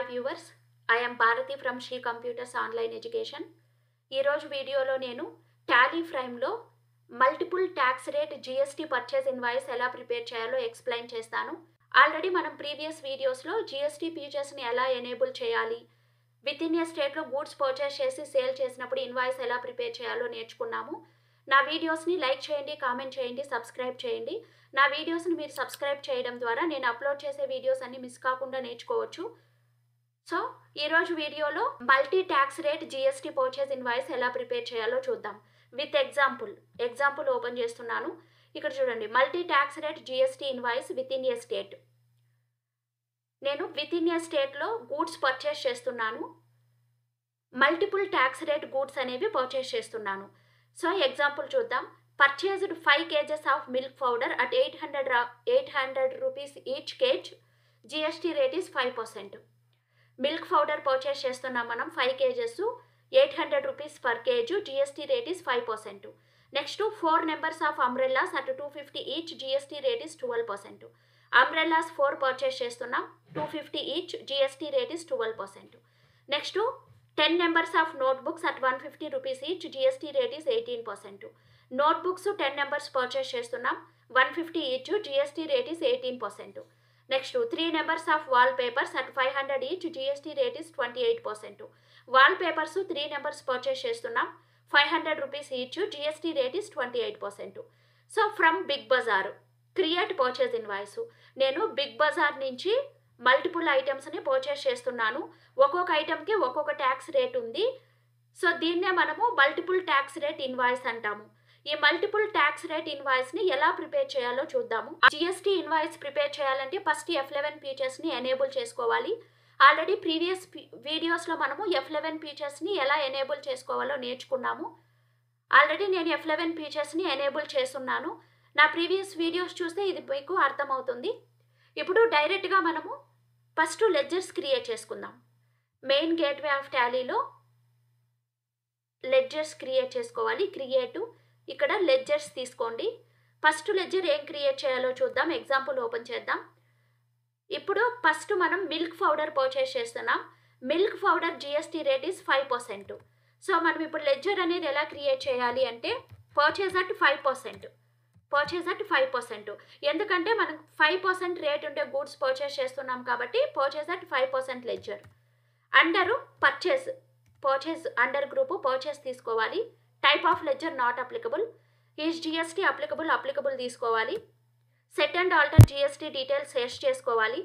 viewers I'm Bharathi from Sri computers online education ఈరోజు వీడియోలో నేను టాలీ ఫ్రైమ్లో multiple tax rate GST purchase invoice ఎలా ప్రిపేర్ చేయాలో ఎక్స్ప్లెయిన్ చేస్తాను ఆల్రెడీ మనం ప్రీవియస్ వీడియోస్లో జిఎస్టీ ఫీచర్స్ని ఎలా ఎనేబుల్ చేయాలి విత్ ఇన్ ఏ స్టేట్లో గూడ్స్ పర్చేస్ చేసి సేల్ చేసినప్పుడు ఇన్వాయిస్ ఎలా ప్రిపేర్ చేయాలో నేర్చుకున్నాము నా వీడియోస్ని లైక్ చేయండి కామెంట్ చేయండి సబ్స్క్రైబ్ చేయండి నా వీడియోస్ని మీరు సబ్స్క్రైబ్ చేయడం ద్వారా నేను అప్లోడ్ చేసే వీడియోస్ అన్ని మిస్ కాకుండా నేర్చుకోవచ్చు సో ఈరోజు వీడియోలో multi tax rate GST purchase invoice ఎలా ప్రిపేర్ చేయాలో చూద్దాం విత్ ఎగ్జాంపుల్ ఎగ్జాంపుల్ ఓపెన్ చేస్తున్నాను ఇక్కడ చూడండి multi tax rate GST invoice with in a state నేను విత్ ఇన్ ఏ స్టేట్లో గూడ్స్ పర్చేస్ చేస్తున్నాను మల్టిపుల్ ట్యాక్స్ రేట్ గూడ్స్ అనేవి పర్చేస్ చేస్తున్నాను సో ఎగ్జాంపుల్ చూద్దాం purchased five kgs of milk powder at eight hundred eight hundred rupees each kg GST rate is five percent milk powder purchase చేస్తున్నాం మనం five kgs eight hundred rupees per kg GST rate is five percent next four numbers of umbrellas at two fifty each GST rate is twelve percent umbrellas four purchase చేస్తున్నాం two fifty each GST rate is twelve percent next ten numbers of notebooks at one fifty rupees each GST rate is eighteen percent notebooks ten numbers purchase చేస్తున్నాం one fifty each GST rate is eighteen percent next three numbers of wall papers at five hundred each GST rate is twenty eight percent wall papers three numbers purchase చేస్తున్నాం five hundred rupees each GST rate is twenty eight percent so from Big Bazaar create purchase invoice నేను బిగ్ బజార్ నుంచి multiple ఐటమ్స్ని purchase చేస్తున్నాను ఒక్కొక్క ఐటమ్కి ఒక్కొక్క tax rate ఉంది so దీన్నే మనము multiple tax rate invoice అంటాము ఈ మల్టిపుల్ ట్యాక్స్ రేట్ ఇన్వాయిస్ని ఎలా ప్రిపేర్ చేయాలో చూద్దాము జిఎస్టీ ఇన్వాయిస్ ప్రిపేర్ చేయాలంటే ఫస్ట్ ఎఫ్ లెవెన్ ఫీచర్స్ని ఎనేబుల్ చేసుకోవాలి ఆల్రెడీ ప్రీవియస్ వీడియోస్లో మనము ఎఫ్ లెవెన్ ఫీచర్స్ని ఎలా ఎనేబుల్ చేసుకోవాలో నేర్చుకున్నాము ఆల్రెడీ నేను ఎఫ్ లెవెన్ ఫీచర్స్ని ఎనేబుల్ చేస్తున్నాను నా ప్రీవియస్ వీడియోస్ చూస్తే ఇది మీకు అర్థమవుతుంది ఇప్పుడు డైరెక్ట్గా మనము ఫస్ట్ లెడ్జర్స్ క్రియేట్ చేసుకుందాం మెయిన్ గేట్వే ఆఫ్ టాలీలో లెడ్జర్స్ క్రియేట్ చేసుకోవాలి క్రియేట్ ఇక్కడ లెడ్జర్స్ తీసుకోండి ఫస్ట్ లెడ్జర్ ఏం క్రియేట్ చేయాలో చూద్దాం ఎగ్జాంపుల్ ఓపెన్ చేద్దాం ఇప్పుడు ఫస్ట్ మనం మిల్క్ పౌడర్ పర్చేస్ చేస్తున్నాం milk powder GST rate is five percent so మనం ఇప్పుడు లెడ్జర్ అనేది ఎలా క్రియేట్ చేయాలి అంటే purchase at five percent purchase at five percent ఎందుకంటే మనం ఫైవ్ పర్సెంట్ రేట్ ఉండే గూడ్స్ పర్చేస్ చేస్తున్నాం కాబట్టి purchase at five percent ledger under purchase purchase under group purchase తీసుకోవాలి type of ledger not applicable is GST applicable applicable తీసుకోవాలి set and alter GST details yes చేసుకోవాలి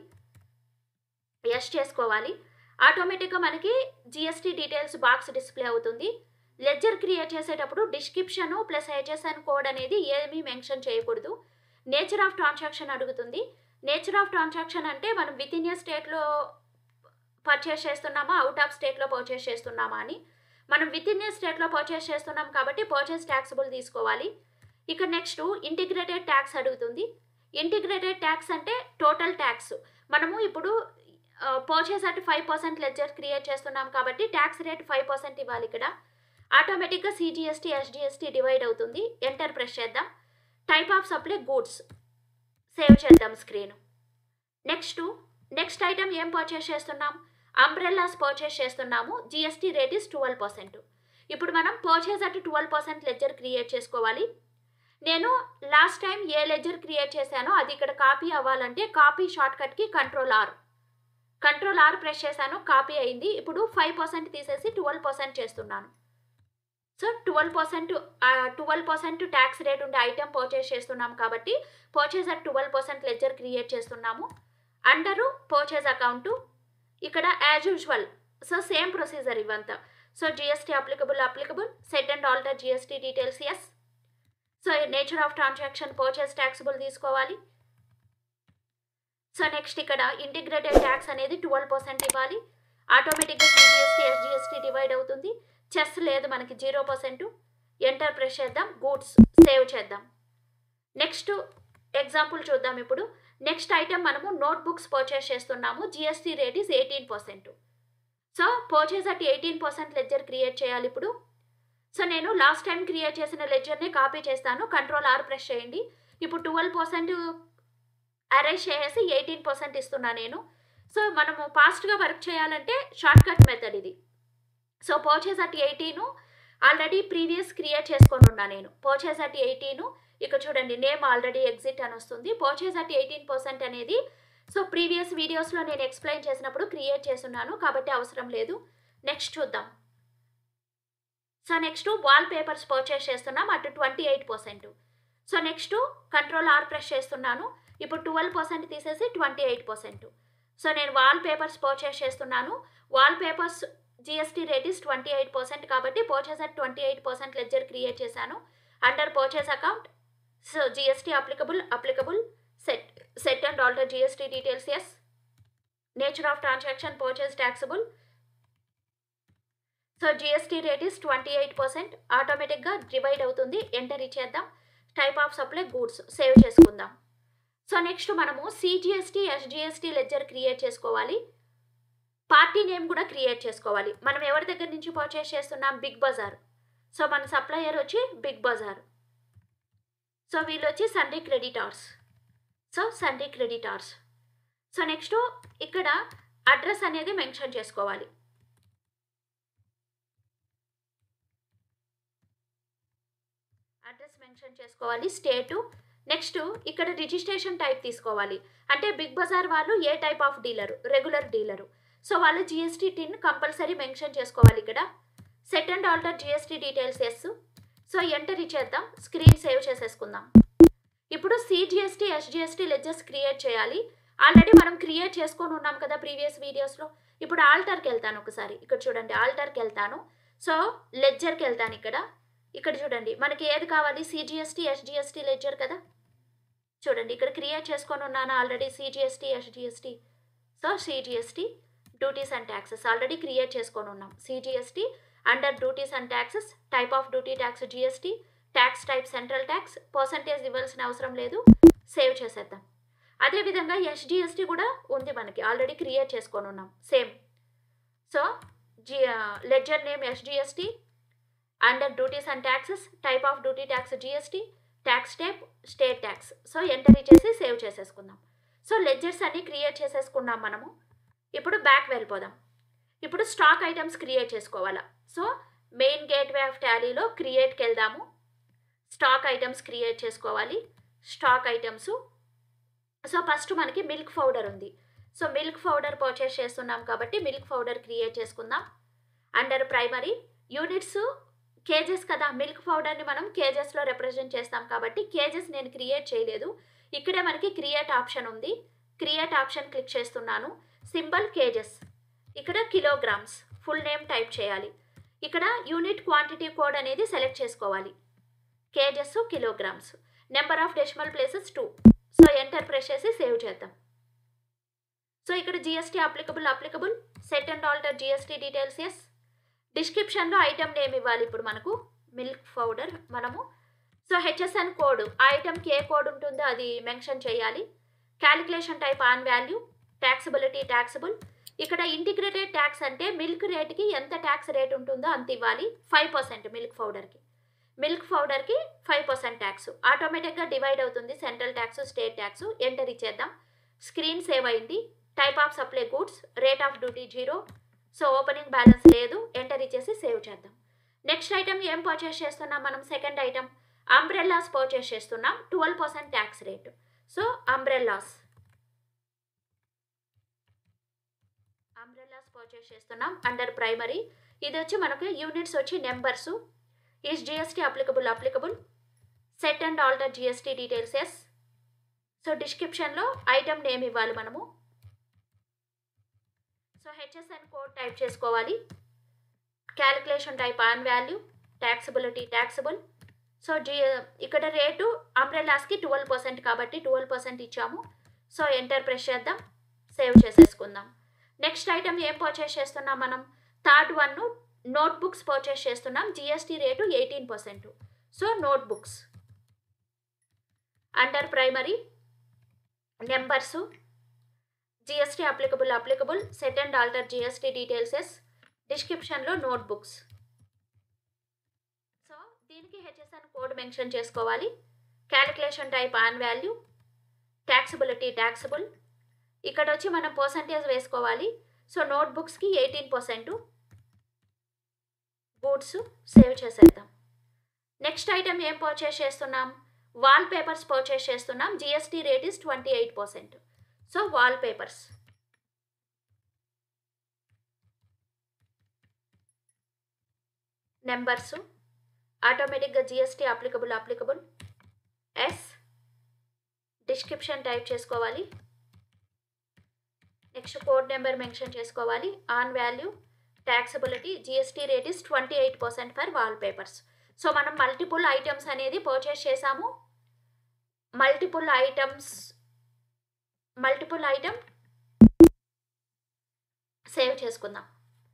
yes చేసుకోవాలి ఆటోమేటిక్గా మనకి GST details box display అవుతుంది ledger create చేసేటప్పుడు description plus HSN code అనేది ఏమీ మెన్షన్ చేయకూడదు నేచర్ ఆఫ్ ట్రాన్సాక్షన్ అడుగుతుంది నేచర్ ఆఫ్ ట్రాన్సాక్షన్ అంటే మనం విత్ ఇన్ ఏ స్టేట్లో పర్చేస్ చేస్తున్నామా అవుట్ ఆఫ్ స్టేట్లో పర్చేస్ చేస్తున్నామా అని మనం విత్ ఇన్ ఏ స్టేట్లో పర్చేస్ చేస్తున్నాం కాబట్టి పర్చేస్ ట్యాక్సబుల్ తీసుకోవాలి ఇక నెక్స్ట్ ఇంటిగ్రేటెడ్ ట్యాక్స్ అడుగుతుంది ఇంటిగ్రేటెడ్ ట్యాక్స్ అంటే టోటల్ ట్యాక్స్ మనము ఇప్పుడు purchase at five percent ledger create చేస్తున్నాం కాబట్టి ట్యాక్స్ రేట్ ఫైవ్ పర్సెంట్ ఇవ్వాలి ఇక్కడ ఆటోమేటిక్గా సిజిఎస్టీ ఎస్జిఎస్టీ డివైడ్ అవుతుంది ఎంటర్ ప్రెస్ చేద్దాం type of supply goods save చేద్దాం స్క్రీన్ నెక్స్ట్ నెక్స్ట్ ఐటమ్ ఏం పర్చేస్ చేస్తున్నాం అంబ్రెల్లాస్ పర్చేస్ చేస్తున్నాము GST rate is twelve percent ఇప్పుడు మనం purchase at twelve percent ledger create చేసుకోవాలి నేను లాస్ట్ టైం ఏ లెడ్జర్ క్రియేట్ చేశానో అది ఇక్కడ కాపీ అవ్వాలంటే కాపీ షార్ట్ కట్కి control R control R press చేశాను కాపీ అయింది ఇప్పుడు ఫైవ్ పర్సెంట్ తీసేసి ట్వెల్వ్ పర్సెంట్ చేస్తున్నాను so twelve percent twelve percent tax rate ఉండే ఐటెం పర్చేస్ చేస్తున్నాం కాబట్టి purchase at twelve percent ledger create చేస్తున్నాము అండరు పర్చేజ్ అకౌంటు ఇక్కడ as usual so same procedure ఇవంతా so GST applicable applicable set and alter GST details yes so nature of transaction purchase taxable తీసుకోవాలి so next ఇక్కడ integrated tax అనేది twelve percent ఇవ్వాలి ఆటోమేటిక్గా CGST SGST divide అవుతుంది cess లేదు మనకి zero percent enter press చేద్దాం గూడ్స్ సేవ్ చేద్దాం నెక్స్ట్ ఎగ్జాంపుల్ చూద్దాం ఇప్పుడు నెక్స్ట్ ఐటమ్ మనము నోట్బుక్స్ పర్చేస్ చేస్తున్నాము GST rate is eighteen percent so purchase at eighteen percent ledger create చేయాలి ఇప్పుడు సో నేను లాస్ట్ టైం క్రియేట్ చేసిన లెడ్జర్ని కాపీ చేస్తాను కంట్రోల్ ఆర్ ప్రెస్ చేయండి ఇప్పుడు ట్వెల్వ్ పర్సెంట్ అరేంజ్ చేసేసి ఎయిటీన్ పర్సెంట్ ఇస్తున్నా నేను సో మనము ఫాస్ట్గా వర్క్ చేయాలంటే షార్ట్ కట్ మెథడ్ ఇది so purchase at eighteen already previous create చేసుకొని ఉన్నా నేను పర్చేస్ అట్ ఎయిటీను ఇక్కడ చూడండి నేమ్ ఆల్రెడీ ఎగ్జిట్ అని వస్తుంది పర్చేస్ అట్ ఎయిటీన్ పర్సెంట్ అనేది సో ప్రీవియస్ వీడియోస్లో నేను ఎక్స్ప్లెయిన్ చేసినప్పుడు క్రియేట్ చేస్తున్నాను కాబట్టి అవసరం లేదు నెక్స్ట్ చూద్దాం so next wall papers purchase చేస్తున్నాం at twenty eight percent so next control R press చేస్తున్నాను ఇప్పుడు ట్వెల్వ్ పర్సెంట్ తీసేసి ట్వంటీ ఎయిట్ పర్సెంట్ సో నేను వాల్ పేపర్స్ పర్చేస్ చేస్తున్నాను wall papers GST rate is twenty eight percent కాబట్టి purchase at twenty eight percent ledger create చేశాను under purchase account so GST applicable applicable set set and alter GST details yes nature of transaction purchase taxable so GST rate is twenty eight percent ఆటోమేటిక్గా divide అవుతుంది enter ఇచ్చేద్దాం type of supply goods save చేసుకుందాం so next మనము CGST SGST ledger create చేసుకోవాలి party name కూడా create చేసుకోవాలి మనం ఎవరి దగ్గర నుంచి పర్చేస్ చేస్తున్నాం బిగ్ బజార్ సో మన సప్లయర్ వచ్చి బిగ్ బజార్ సో వీళ్ళు వచ్చి sundry creditors so sundry creditors so next ఇక్కడ అడ్రస్ అనేది మెన్షన్ చేసుకోవాలి అడ్రస్ మెన్షన్ చేసుకోవాలి స్టేటు నెక్స్ట్ ఇక్కడ రిజిస్ట్రేషన్ టైప్ తీసుకోవాలి అంటే బిగ్ బజార్ వాళ్ళు ఏ type of dealer regular dealer so వాళ్ళు జిఎస్టీ టిన్ కంపల్సరీ మెన్షన్ చేసుకోవాలి ఇక్కడ set and alter GST details yes so enter ఇచ్చేద్దాం స్క్రీన్ సేవ్ చేసేసుకుందాం ఇప్పుడు సిజిఎస్టీ ఎస్జిఎస్టీ లెడ్జర్స్ క్రియేట్ చేయాలి ఆల్రెడీ మనం క్రియేట్ చేసుకొని ఉన్నాం కదా ప్రీవియస్ వీడియోస్లో ఇప్పుడు ఆల్టర్కి వెళ్తాను ఒకసారి ఇక్కడ చూడండి ఆల్టర్కి వెళ్తాను సో లెడ్జర్కి వెళ్తాను ఇక్కడ ఇక్కడ చూడండి మనకి ఏది కావాలి సిజిఎస్టీ ఎస్జిఎస్టీ లెడ్జర్ కదా చూడండి ఇక్కడ క్రియేట్ చేసుకొని ఉన్నాను already CGST SGST so CGST duties and taxes already create చేసుకొని ఉన్నాం CGST under duties and taxes type of duty tax GST tax type central tax percentage ఇవ్వాల్సిన అవసరం లేదు సేవ్ చేసేద్దాం అదేవిధంగా ఎస్జిఎస్టీ కూడా ఉంది మనకి ఆల్రెడీ క్రియేట్ చేసుకొని ఉన్నాం same so G ledger name SGST under duties and taxes type of duty tax GST tax type state tax so enter ఇచ్చేసి సేవ్ చేసేసుకుందాం సో లెడ్జర్స్ అన్ని క్రియేట్ చేసేసుకున్నాం మనము ఇప్పుడు బ్యాక్ వెళ్ళిపోదాం ఇప్పుడు స్టాక్ ఐటమ్స్ క్రియేట్ చేసుకోవాలా సో మెయిన్ గేట్వే ఆఫ్ టాలీలో క్రియేట్కి వెళ్దాము స్టాక్ ఐటమ్స్ క్రియేట్ చేసుకోవాలి స్టాక్ ఐటమ్స్ సో ఫస్ట్ మనకి మిల్క్ పౌడర్ ఉంది సో మిల్క్ పౌడర్ పర్చేస్ చేస్తున్నాం కాబట్టి మిల్క్ పౌడర్ క్రియేట్ చేసుకుందాం అండర్ ప్రైమరీ యూనిట్స్ కేజెస్ కదా మిల్క్ పౌడర్ని మనం కేజెస్లో రిప్రజెంట్ చేస్తాం కాబట్టి కేజెస్ నేను క్రియేట్ చేయలేదు ఇక్కడే మనకి క్రియేట్ ఆప్షన్ ఉంది క్రియేట్ ఆప్షన్ క్లిక్ చేస్తున్నాను సింబల్ కేజెస్ ఇక్కడ కిలోగ్రామ్స్ ఫుల్ నేమ్ టైప్ చేయాలి ఇక్కడ యూనిట్ క్వాంటిటీ కోడ్ అనేది సెలెక్ట్ చేసుకోవాలి kgs kilograms number of decimal places two so enter press చేసి సేవ్ చేద్దాం సో ఇక్కడ GST applicable applicable set and alter GST details yes డిస్క్రిప్షన్లో item name ఇవ్వాలి ఇప్పుడు మనకు మిల్క్ పౌడర్ మనము సో హెచ్ఎస్ఎన్ కోడ్ ఆ ఐటమ్కి ఏ కోడ్ ఉంటుందో అది మెన్షన్ చేయాలి calculation type on value taxability taxable ఇక్కడ ఇంటిగ్రేటెడ్ ట్యాక్స్ అంటే మిల్క్ రేట్కి ఎంత ట్యాక్స్ రేట్ ఉంటుందో అంత ఇవ్వాలి ఫైవ్ పర్సెంట్ మిల్క్ పౌడర్కి మిల్క్ పౌడర్కి ఫైవ్ పర్సెంట్ ట్యాక్స్ ఆటోమేటిక్గా డివైడ్ అవుతుంది central tax state tax enter ఇచ్చేద్దాం స్క్రీన్ సేవ్ అయింది type of supply goods rate of duty zero so opening balance లేదు ఎంటర్ ఇచ్చేసి సేవ్ చేద్దాం నెక్స్ట్ ఐటమ్ ఏం పర్చేస్ చేస్తున్నాం మనం సెకండ్ ఐటమ్ అంబ్రెల్లాస్ పర్చేస్ చేస్తున్నాం twelve percent tax rate so umbrellas umbrellas purchase చేస్తున్నాం అండర్ ప్రైమరీ ఇది వచ్చి మనకు యూనిట్స్ వచ్చి numbers is GST applicable applicable set and alter GST details yes so డిస్క్రిప్షన్లో ఐటమ్ నేమ్ ఇవ్వాలి మనము సో హెచ్ఎస్ఎన్ కోడ్ టైప్ చేసుకోవాలి calculation type on value taxability taxable so జి ఇక్కడ రేటు అంబ్రెల్లాస్కి ట్వెల్వ్ పర్సెంట్ కాబట్టి ట్వెల్వ్ పర్సెంట్ ఇచ్చాము సో ఎంటర్ ప్రెస్ చేద్దాం సేవ్ చేసేసుకుందాం నెక్స్ట్ ఐటమ్ ఏం పర్చేస్ చేస్తున్నాం మనం third one note books purchase చేస్తున్నాం GST rate eighteen percent so note notebooks under primary numbers GST applicable applicable set and alter GST details yes డిస్క్రిప్షన్లో notebooks so దీనికి HSN code mention చేసుకోవాలి calculation type on value taxability taxable ఇక్కడ వచ్చి మనం percentage వేసుకోవాలి so నోట్బుక్స్కి eighteen percent goods save చేసేద్దాం next item ఏం పర్చేస్ చేస్తున్నాం వాల్ పేపర్స్ పర్చేస్ చేస్తున్నాం GST rate is twenty eight percent so wall papers numbers ఆటోమేటిక్గా GST applicable applicable yes description type చేసుకోవాలి నెక్స్ట్ కోడ్ నెంబర్ మెన్షన్ చేసుకోవాలి on value taxability GST rate is twenty eight percent for wall papers so మనం multiple items అనేది purchase చేసాము multiple items multiple item save చేసుకుందాం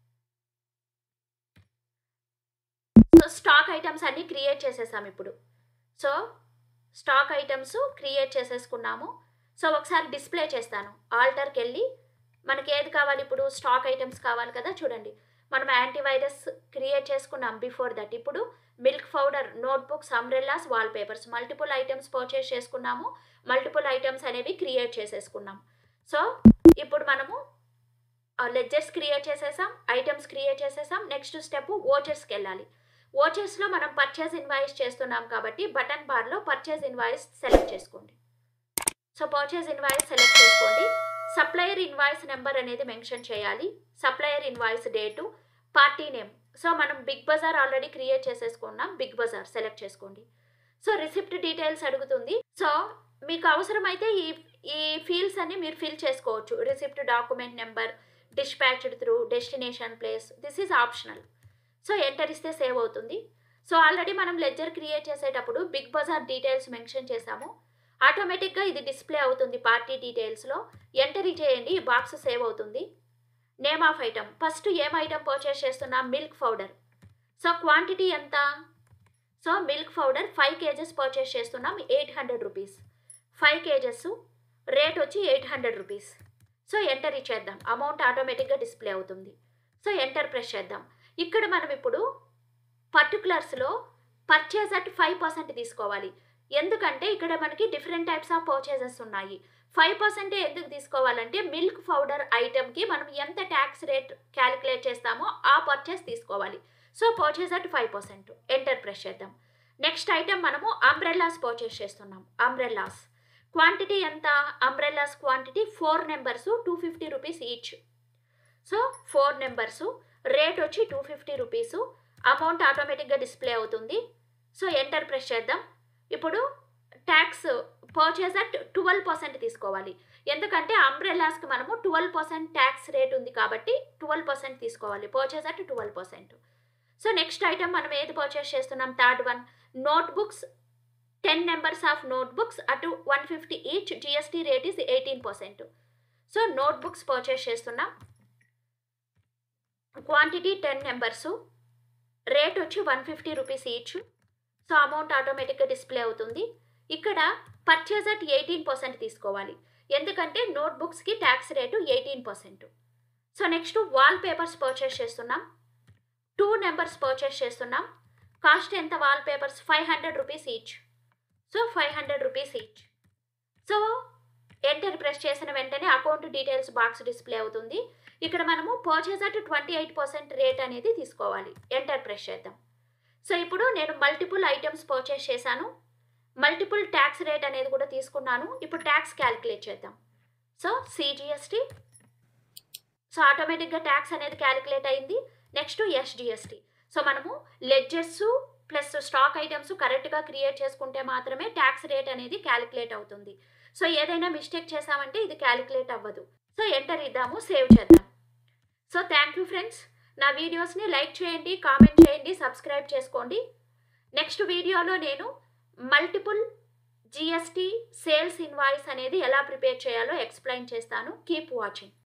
so stock items అన్నీ create చేసేసాం ఇప్పుడు so stock items create చేసేసుకున్నాము so ఒకసారి డిస్ప్లే చేస్తాను ఆల్టర్కి వెళ్ళి మనకి ఏది కావాలి ఇప్పుడు స్టాక్ ఐటమ్స్ కావాలి కదా చూడండి మనం యాంటీవైరస్ క్రియేట్ చేసుకున్నాం బిఫోర్ దట్ ఇప్పుడు milk powder notebooks umbrellas wall papers multiple items purchase చేసుకున్నాము మల్టిపుల్ ఐటమ్స్ అనేవి క్రియేట్ చేసేసుకున్నాం సో ఇప్పుడు మనము లెడ్జర్స్ క్రియేట్ చేసేసాం ఐటమ్స్ క్రియేట్ చేసేసాం నెక్స్ట్ స్టెప్ ఓచర్స్కి వెళ్ళాలి ఓచర్స్లో మనం పర్చేజ్ ఇన్వాయిస్ చేస్తున్నాం కాబట్టి బటన్ బార్లో పర్చేజ్ ఇన్వాయిస్ సెలెక్ట్ చేసుకోండి సో పర్చేజ్ ఇన్వాయిస్ సెలెక్ట్ చేసుకోండి సప్లయర్ ఇన్వాయిస్ నెంబర్ అనేది మెన్షన్ చేయాలి supplier invoice date party name so మనం బిగ్ బజార్ ఆల్రెడీ క్రియేట్ చేసేసుకున్నాం బిగ్ బజార్ సెలెక్ట్ చేసుకోండి సో రిసిప్ట్ డీటెయిల్స్ అడుగుతుంది సో మీకు అవసరమైతే ఈ ఈ ఫీల్డ్స్ అన్ని మీరు ఫిల్ చేసుకోవచ్చు receipt document number dispatched through destination place this is optional so enter ఇస్తే సేవ్ అవుతుంది సో ఆల్రెడీ మనం లెడ్జర్ క్రియేట్ చేసేటప్పుడు బిగ్ బజార్ డీటెయిల్స్ మెన్షన్ చేసాము ఆటోమేటిక్గా ఇది డిస్ప్లే అవుతుంది పార్టీ డీటెయిల్స్లో ఎంటర్ చేయండి ఈ బాక్స్ సేవ్ అవుతుంది నేమ్ ఆఫ్ ఐటమ్ ఫస్ట్ ఏం ఐటమ్ పర్చేస్ చేస్తున్నాం మిల్క్ పౌడర్ సో క్వాంటిటీ ఎంత so milk powder five kgs purchase చేస్తున్నాం eight hundred rupees five kgs rate వచ్చి eight hundred rupees so enter ఇచ్చేద్దాం amount ఆటోమేటిక్గా డిస్ప్లే అవుతుంది so enter press చేద్దాం ఇక్కడ మనం ఇప్పుడు పర్టికులర్స్లో పర్చేజ్ అట్ ఫైవ్ పర్సెంట్ తీసుకోవాలి ఎందుకంటే ఇక్కడ మనకి డిఫరెంట్ టైప్స్ ఆఫ్ పర్చేజెస్ ఉన్నాయి ఫైవ్ పర్సెంటే ఎందుకు తీసుకోవాలంటే మిల్క్ పౌడర్ ఐటమ్కి మనం ఎంత ట్యాక్స్ రేట్ క్యాలిక్యులేట్ చేస్తామో ఆ పర్చేస్ తీసుకోవాలి so purchase at five percent enter press చేద్దాం నెక్స్ట్ ఐటమ్ మనము అంబ్రెల్లాస్ పర్చేస్ చేస్తున్నాం అంబ్రెల్లాస్ క్వాంటిటీ ఎంత umbrellas quantity four numbers two fifty rupees each so four numbers rate వచ్చి టూ ఫిఫ్టీ రూపీస్ అమౌంట్ ఆటోమేటిక్గా display అవుతుంది so enter press చేద్దాం ఇప్పుడు tax purchase at twelve percent తీసుకోవాలి ఎందుకంటే అంబ్రెల్లాస్కి మనము ట్వెల్వ్ పర్సెంట్ ట్యాక్స్ రేట్ ఉంది కాబట్టి ట్వెల్వ్ పర్సెంట్ తీసుకోవాలి purchase at twelve percent so next item మనం ఏది పర్చేస్ చేస్తున్నాం third one note books ten numbers of note books at one fifty each GST rate is eighteen percent so note books purchase చేస్తున్నాం quantity ten numbers rate వచ్చి one fifty rupees each so amount ఆటోమేటిక్గా display అవుతుంది ఇక్కడ purchase at eighteen percent తీసుకోవాలి ఎందుకంటే నోట్బుక్స్కి tax rate eighteen percent so next wall papers purchase చేస్తున్నాం two numbers purchase చేస్తున్నాం కాస్ట్ ఎంత wall papers five hundred rupees each so five hundred rupees each so enter press చేసిన వెంటనే account details box display అవుతుంది ఇక్కడ మనము purchase at twenty eight percent rate అనేది తీసుకోవాలి ఎంటర్ ప్రెస్ చేద్దాం సో ఇప్పుడు నేను మల్టిపుల్ ఐటమ్స్ పర్చేస్ చేశాను మల్టిపుల్ ట్యాక్స్ రేట్ అనేది కూడా తీసుకున్నాను ఇప్పుడు ట్యాక్స్ క్యాలిక్యులేట్ చేద్దాం సో సిజిఎస్టీ సో ఆటోమేటిక్గా ట్యాక్స్ అనేది క్యాలిక్యులేట్ అయింది నెక్స్ట్ ఎస్జిఎస్టీ సో మనము లెడ్జెస్ ప్లస్ స్టాక్ ఐటమ్స్ కరెక్ట్గా క్రియేట్ చేసుకుంటే మాత్రమే ట్యాక్స్ రేట్ అనేది క్యాలిక్యులేట్ అవుతుంది సో ఏదైనా మిస్టేక్ చేసామంటే ఇది క్యాలిక్యులేట్ అవ్వదు సో ఎంటర్ ఇద్దాము సేవ్ చేద్దాం సో థ్యాంక్ యూ ఫ్రెండ్స్ నా వీడియోస్ని లైక్ చేయండి కామెంట్ చేయండి సబ్స్క్రైబ్ చేసుకోండి నెక్స్ట్ వీడియోలో నేను మల్టిపుల్ జిఎస్టీ సేల్స్ ఇన్వాయిస్ అనేది ఎలా ప్రిపేర్ చేయాలో ఎక్స్ప్లెయిన్ చేస్తాను కీప్ వాచింగ్